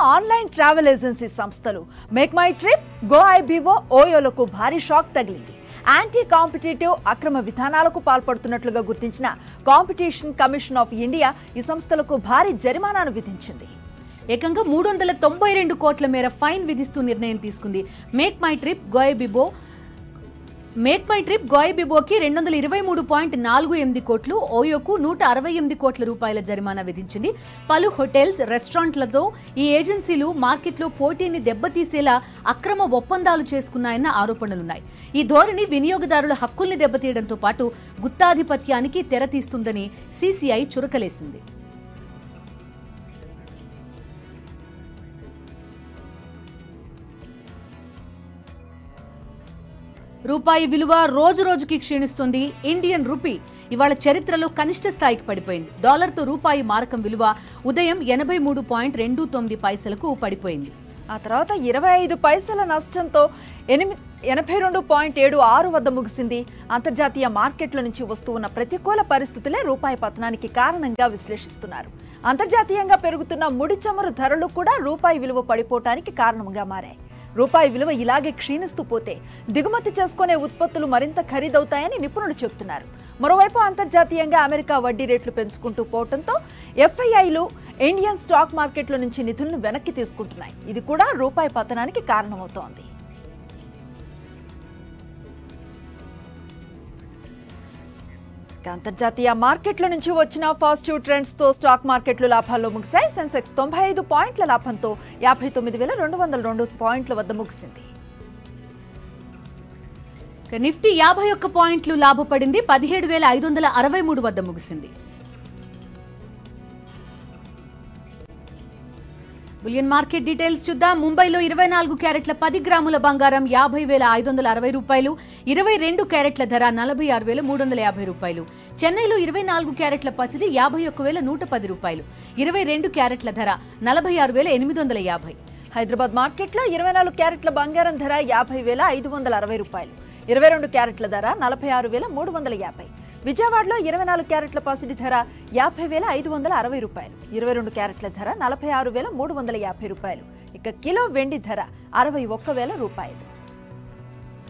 online travel agency సంస్థలు make my MakeMyTrip Goibibo ఓయోలకు భారీ షాక్ తగిలింది యాంటీ కాంపిటేటివ్ అక్రమ విధానాలకు పాల్పడుతున్నట్లుగా గుర్తించిన కాంపిటీషన్ కమిషన్ ఆఫ్ ఇండియా ఈ సంస్థలకు భారీ జరిమానాను విధించింది ఏకంగా మూడు వందల తొంభై రెండు కోట్ల మేర ఫైన్ విధిస్తూ నిర్ణయం తీసుకుంది మేక్ మై ట్రిప్ గోయబిబో మేక్ మై ట్రిప్ గోయబిబోకి రెండు వందల ఇరవై మూడు పాయింట్ నాలుగు ఎనిమిది కోట్లు ఓయోకు నూట అరవై ఎనిమిది కోట్ల రూపాయల జరిమానా విధించింది పలు హోటల్స్ రెస్టారెంట్లతో ఈ ఏజెన్సీలు మార్కెట్లో పోటీని దెబ్బతీసేలా అక్రమ ఒప్పందాలు చేసుకున్నాయన్న ఆరోపణలున్నాయి ఈ ధోరణి వినియోగదారుల హక్కుల్ని దెబ్బతీయడంతో పాటు గుత్తాధిపత్యానికి తెరతీస్తుందని సీసీఐ చురకలేసింది రూపాయి విలువ రోజు రోజుకి క్షీణిస్తుంది ఇండియన్ రూపీ ఇవాళ చరిత్రలో కనిష్ట స్థాయికి పడిపోయింది డాలర్తో రూపాయి మారకం విలువ ఉదయం ఎనభై మూడు పాయింట్ రెండు తొమ్మిది పైసలకు పడిపోయింది ఆ తర్వాత ఇరవై ఐదు పైసల నష్టంతో ఎనిమిది ఎనభై రెండు పాయింట్ ఏడు ఆరు వద్ద ముగిసింది అంతర్జాతీయ మార్కెట్ల నుంచి వస్తున్న ప్రతికూల పరిస్థితులే రూపాయి పతనానికి కారణంగా విశ్లేషిస్తున్నారు అంతర్జాతీయంగా పెరుగుతున్న ముడి చమురు ధరలు కూడా రూపాయి విలువ పడిపోవటానికి కారణంగా మారాయి రూపాయి విలువ ఇలాగే క్షీణిస్తూ పోతే దిగుమతి చేసుకునే ఉత్పత్తులు మరింత ఖరీదవుతాయని నిపుణులు చెబుతున్నారు మరోవైపు అంతర్జాతీయంగా అమెరికా వడ్డీ రేట్లు పెంచుకుంటూ పోవడంతో ఎఫ్ఐఐలు ఇండియన్ స్టాక్ మార్కెట్ల నుంచి నిధులను వెనక్కి తీసుకుంటున్నాయి ఇది కూడా రూపాయి పతనానికి కారణమవుతోంది ఇక అంతర్జాతీయ మార్కెట్ల నుంచి వచ్చిన పాజిటివ్ ట్రెండ్స్ తో స్టాక్ మార్కెట్లు లాభాల్లో ముగిశాయి సెన్సెక్స్ తొంభై ఐదు పాయింట్ల లాభంతో యాభై తొమ్మిది వేల రెండు వందల రెండు పాయింట్ల వద్ద ముగిసింది ఇక నిఫ్టీ యాభై ఒక్క పాయింట్లు లాభపడింది పదిహేడు వేల ఐదు వందల అరవై మూడు వద్ద ముగిసింది బులియన్ మార్కెట్ డీటెయిల్స్ చూద్దాం ముంబైలో ఇరవై నాలుగు క్యారెట్ల పది గ్రాముల బంగారం యాభై వేల ఐదు వందల అరవై రూపాయలు ఇరవై రెండు క్యారెట్ల ధర నలభై ఆరు వేల మూడు వందల యాభై రూపాయలు చెన్నైలో ఇరవై నాలుగు క్యారెట్ల పసిడి యాభై ఒక్క వేల నూట పది రూపాయలు ఇరవై రెండు క్యారెట్ల ధర నలభై ఆరు వేల ఎనిమిది వందల యాభై హైదరాబాద్ మార్కెట్లో ఇరవై నాలుగు క్యారెట్ల బంగారం ధర యాభై వేల ఐదు వందల అరవై రూపాయలు ఇరవై రెండు క్యారెట్ల ధర నలభై ఆరు వేల మూడు వందల యాభై విజయవాడలో ఇరవై నాలుగు క్యారెట్ల పసిడి ధర యాభై వేల ఐదు వందల అరవై రూపాయలు ఇరవై రెండు క్యారెట్ల ధర నలభై ఆరు వేల మూడు వందల యాభై రూపాయలు ఇక కిలో వెండి ధర అరవై ఒక్క వేల రూపాయలు